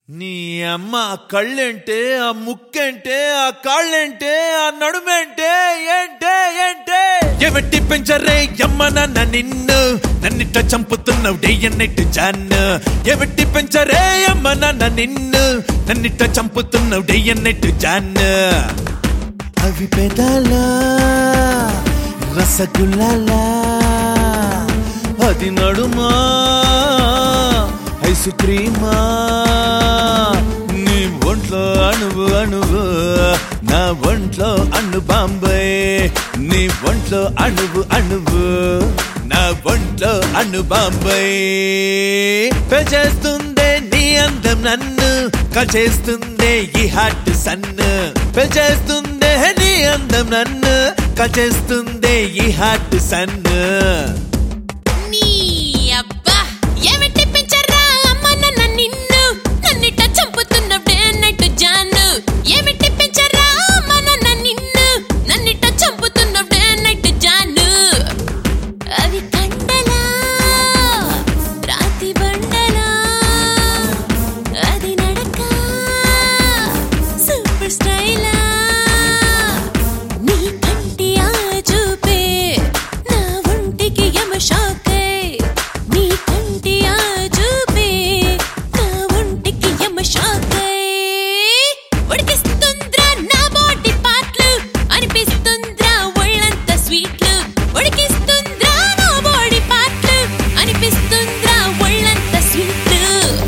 నీ అమ్మ ఆ కళ్ళేంటే ఆ ముక్కేంటే ఆ కాళ్ళేంటే ఆ నడుమేంటే ఏంటే ఏంటే ఎవట్టి పెంచరే అమ్మ నాన్న నిన్ను నన్నిట చంపుతున్నావు డే అన్నట్టు జాన్ ఎవట్టి పెంచరే అమ్మ నాన్న నిన్ను నన్నిట చంపుతున్నావు డే అన్నట్టు జాన్ అవి పెదాలా రసగుల్లాలా అది నడుమా ఐసు క్రీమా నీ ఒంట్లో అణువు అణువు నా ఒంట్లో అణు బాంబే నీ ఒంట్లో అణువు అణువు నా ఒంట్లో అణు బాంబే పెంచేస్తుందే నీ అందం నన్ను కచేస్తుందే ఈ హార్ట్ సన్ను పెంచేస్తుందే నీ అందం నన్ను కచేస్తుందే ఈ హార్ట్ సన్ను నీ అబ్బా ఏమిటి పెంచరా అమ్మ నన్న నిన్ను నన్నిట చంపుతున్నప్పుడే అన్నట్టు జాను ఏమిటి పెంచరా అమ్మ నన్న నిన్ను నన్నిట చంపుతున్నప్పుడే అన్నట్టు జాను అవి కండలా రాతి బండలా అది నడక సూపర్ స్టైలా నీ కంటి ఆ చూపే నా ఒంటికి యమ షాకే నీ కంటి ఆ చూపే నా ఒంటికి యమ షాకే ఉడికిస్తుంద్రా నా బాడీ పార్ట్లు అనిపిస్తుంద్రా ఒళ్ళంత స్వీట్లు ఉడికిస్తుంద్రా నా బాడీ పార్ట్లు అనిపిస్తుంద్రా ఒళ్ళంత స్వీట్లు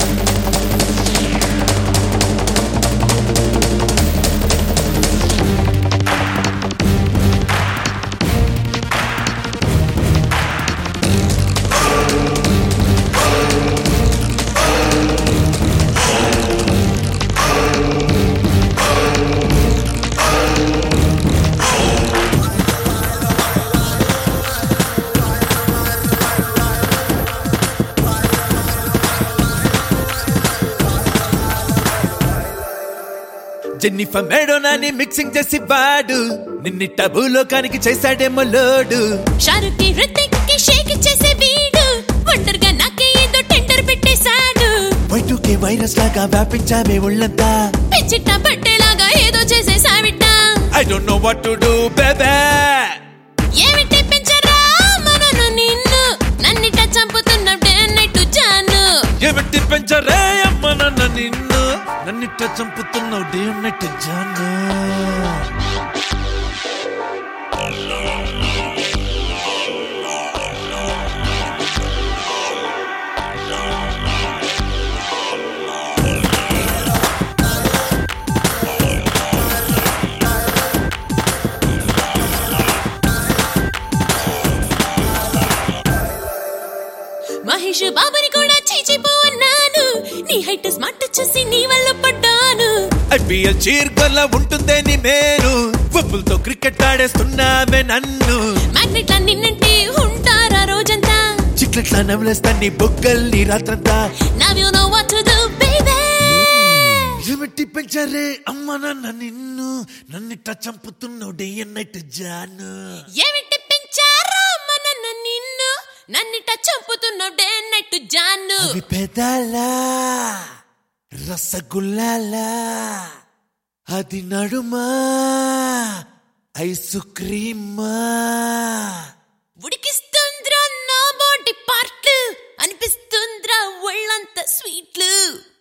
జెన్నిఫర్ మేడోనాని మిక్సింగ్ చేసి వాడు నిన్ని టబులోకానికి చేశాడేమో లోడు షారుఖ్ కి హృతిక్ కి షేక్ చేసే వీడు వండర్ గా నాకే ఏదో టెండర్ పెట్టేశాడు వైటుకే వైరస్ లాగా వ్యాపించామే ఒళ్ళంతా పిచ్చిట్ట పట్టేలాగా ఏదో చేసేసావిట I don't know what to do బేబే ఏమిటి పెంచరా మనను నిన్ను నన్నిట చంపుతున్నప్పుడే అన్నట్టు జాను ఏమిటి పెంచరే అమ్మ నన్న నిన్ను నన్నిట్ట చంపుతున్నావు డే ఉన్నట్టు జాను మహేష్ బాబుని కూడా చీచిపో అన్నాను నీ హైట్ స్మార్ట్ చూసి నీ వల్ల పడ్డాను ఐపీఎల్ చీర్గొల్ల ఉంటుందే నీ మేరు పప్పులతో క్రికెట్ ఆడేస్తున్నామే నన్ను మ్యాగ్నెట్ నిన్నంటే ఉంటారా రోజంతా చిక్లెట్లా నవ్వులేస్తా నీ బొగ్గల్ని రాత్రంతా Now you know what to do, baby. ఏమిటి పెంచరే అమ్మ నాన్న నిన్ను నన్నిట్ట చంపుతున్నావు డే అన్నట్టు జాను ఏమిటి పెంచారా మనన్న నిన్ను నన్నిట చంపుతున్నట్టే అన్నట్టు జాను అవి పెదాలా రసగుల్లాలా అది నడుమా ఐసు క్రీమా ఉడికిస్తుంద్రా నా బాడీ పార్ట్లు అనిపిస్తుంద్రా ఒళ్ళంత స్వీట్లు